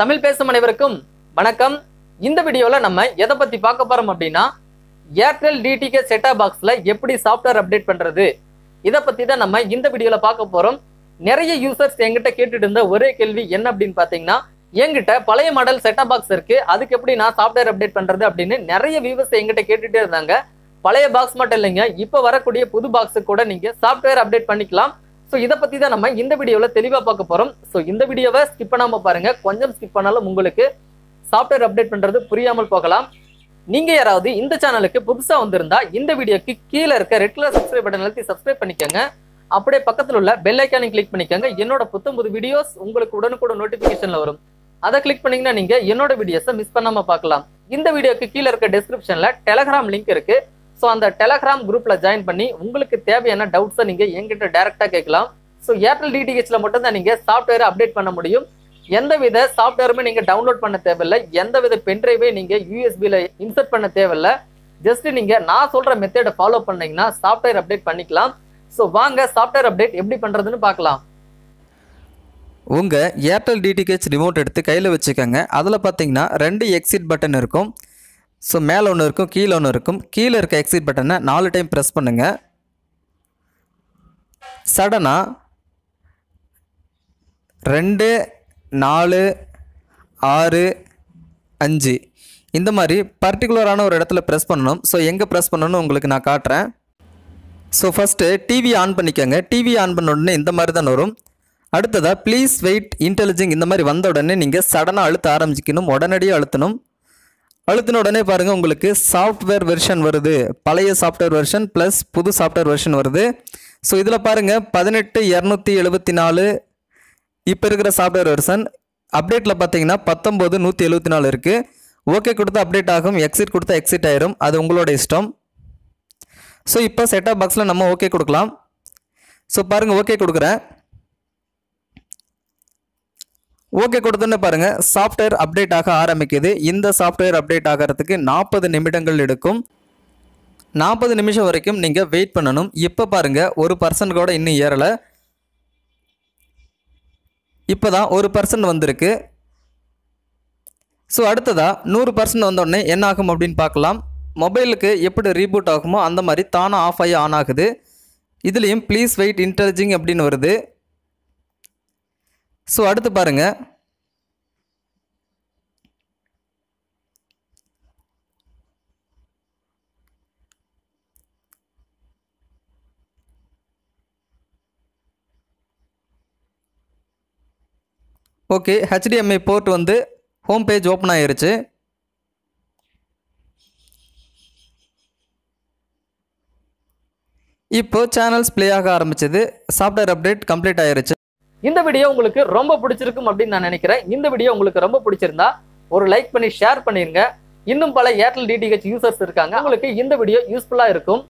தமிழ் பேசும் அனைவருக்கும் வணக்கம் இந்த வீடியோல நம்ம எதை பத்தி பார்க்க போறோம் அப்படின்னா ஏர்டெல் டிடிகே செட்டா பாக்ஸ்ல எப்படி சாஃப்ட்வேர் அப்டேட் பண்றது இதை பத்தி தான் நம்ம இந்த வீடியோல பார்க்க போறோம் நிறைய யூசர்ஸ் என்கிட்ட கேட்டுட்டு இருந்த ஒரே கேள்வி என்ன அப்படின்னு பாத்தீங்கன்னா என்கிட்ட பழைய மாடல் செட்டா பாக்ஸ் இருக்கு அதுக்கு எப்படி நான் சாஃப்ட்வேர் அப்டேட் பண்றது அப்படின்னு நிறைய வியூவர்ஸ் என்கிட்ட கேட்டுட்டே இருந்தாங்க பழைய பாக்ஸ் மட்டும் இல்லைங்க இப்போ வரக்கூடிய புது பாக்ஸுக்கு கூட நீங்க சாஃப்ட்வேர் அப்டேட் பண்ணிக்கலாம் ஸோ இதை பத்தி தான் நம்ம இந்த வீடியோல தெளிவா பார்க்க போறோம் ஸோ இந்த வீடியோவை ஸ்கிப் பண்ணாம பாருங்க கொஞ்சம் ஸ்கிப் பண்ணாலும் உங்களுக்கு சாஃப்ட்வேர் அப்டேட் பண்றது புரியாமல் போகலாம் நீங்க யாராவது இந்த சேனலுக்கு புதுசா வந்திருந்தா இந்த வீடியோக்கு கீழே இருக்க ரெட் கலர் சப்ஸ்கிரைப் பட்டன் அழுத்தி சப்ஸ்கிரைப் பண்ணிக்கோங்க அப்படியே பக்கத்துல உள்ள பெல் ஐக்கானை கிளிக் பண்ணிக்கோங்க என்னோட புத்தம் புது வீடியோஸ் உங்களுக்கு உடனுக்குடன் நோட்டிபிகேஷன்ல வரும் அதை கிளிக் பண்ணீங்கன்னா நீங்க என்னோட வீடியோஸை மிஸ் பண்ணாம பார்க்கலாம் இந்த வீடியோக்கு கீழே இருக்க டிஸ்கிரிப்ஷன்ல டெலகிராம் லிங்க் இருக்கு ஸோ அந்த டெலகிராம் குரூப்ல ஜாயின் பண்ணி உங்களுக்கு தேவையான டவுட்ஸை நீங்க என்கிட்ட டைரக்டா கேட்கலாம் ஸோ ஏர்டெல் டிடிஹெச்ல மட்டும் தான் நீங்க சாஃப்ட்வேர் அப்டேட் பண்ண முடியும் எந்தவித சாஃப்ட்வேருமே நீங்க டவுன்லோட் பண்ண தேவையில்லை எந்தவித பென்ட்ரைவே நீங்க யூஎஸ்பியில் இன்சர்ட் பண்ண தேவையில்லை ஜஸ்ட் நீங்க நான் சொல்ற மெத்தடை ஃபாலோ பண்ணீங்கன்னா சாஃப்ட்வேர் அப்டேட் பண்ணிக்கலாம் ஸோ வாங்க சாஃப்ட்வேர் அப்டேட் எப்படி பண்றதுன்னு பார்க்கலாம் உங்கள் ஏர்டெல் டிடிஹெச் ரிமோட் எடுத்து கையில் வச்சுக்கோங்க அதில் பார்த்தீங்கன்னா ரெண்டு எக்ஸிட் பட்டன் இருக்கும் ஸோ மேலே ஒன்று இருக்கும் கீழே ஒன்று இருக்கும் கீழே இருக்க எக்ஸிட் பட்டனை நாலு டைம் ப்ரெஸ் பண்ணுங்கள் சடனாக ரெண்டு நாலு ஆறு அஞ்சு இந்த மாதிரி பர்டிகுலரான ஒரு இடத்துல ப்ரெஸ் பண்ணணும் ஸோ எங்கே ப்ரெஸ் பண்ணணும்னு உங்களுக்கு நான் காட்டுறேன் ஸோ ஃபஸ்ட்டு டிவி ஆன் பண்ணிக்கோங்க டிவி ஆன் பண்ண உடனே இந்த மாதிரி தான் வரும் அடுத்ததாக ப்ளீஸ் வெயிட் இன்டெலிஜிங் இந்த மாதிரி வந்த உடனே நீங்கள் சடனாக அழுத்த ஆரம்பிக்கணும் உடனடியாக அழுத்தணும் அழுத்தின உடனே பாருங்கள் உங்களுக்கு சாஃப்ட்வேர் வெர்ஷன் வருது பழைய சாஃப்ட்வேர் வெர்ஷன் ப்ளஸ் புது சாஃப்ட்வேர் வெர்ஷன் வருது ஸோ இதில் பாருங்கள் பதினெட்டு இரநூத்தி எழுபத்தி நாலு இப்போ இருக்கிற சாஃப்ட்வேர் வெர்ஷன் அப்டேட்டில் பார்த்தீங்கன்னா பத்தொம்போது நூற்றி எழுபத்தி நாலு இருக்குது ஓகே கொடுத்தா அப்டேட் ஆகும் எக்ஸிட் கொடுத்தா எக்ஸிட் ஆயிரும் அது உங்களோட இஷ்டம் ஸோ இப்போ செட்டாப் பாக்ஸில் நம்ம ஓகே கொடுக்கலாம் ஸோ பாருங்கள் ஓகே கொடுக்குறேன் ஓகே கொடுத்தோன்னே பாருங்கள் சாஃப்ட்வேர் அப்டேட் ஆக ஆரம்பிக்குது இந்த சாஃப்ட்வேர் அப்டேட் ஆகிறதுக்கு நாற்பது நிமிடங்கள் எடுக்கும் நாற்பது நிமிஷம் வரைக்கும் நீங்கள் வெயிட் பண்ணணும் இப்போ பாருங்கள் ஒரு பர்சன்ட் கூட இன்னும் ஏறலை இப்போ தான் ஒரு பர்சன்ட் வந்திருக்கு ஸோ அடுத்ததாக நூறு பர்சன்ட் வந்தோடனே என்ன ஆகும் அப்படின்னு பார்க்கலாம் மொபைலுக்கு எப்படி ரீபூட் ஆகுமோ அந்த மாதிரி தானாக ஆஃப் ஆகி ஆன் ஆகுது இதுலேயும் ப்ளீஸ் வெயிட் இன்டெலிஜிங் அப்படின்னு வருது ஸோ அடுத்து பாருங்க ஓகே ஹெச்டிஎம்ஐ போர்ட் வந்து ஹோம் பேஜ் ஓப்பன் ஆயிருச்சு இப்போ சேனல்ஸ் ப்ளே ஆக ஆரம்பிச்சது சாஃப்ட்வேர் அப்டேட் கம்ப்ளீட் ஆயிருச்சு இந்த வீடியோ உங்களுக்கு ரொம்ப பிடிச்சிருக்கும் அப்படின்னு நான் நினைக்கிறேன் இந்த வீடியோ உங்களுக்கு ரொம்ப பிடிச்சிருந்தா ஒரு லைக் பண்ணி ஷேர் பண்ணிருங்க இன்னும் பல ஏர்டெல் டிடிஹெச் யூசர்ஸ் இருக்காங்க உங்களுக்கு இந்த வீடியோ யூஸ்ஃபுல்லா இருக்கும்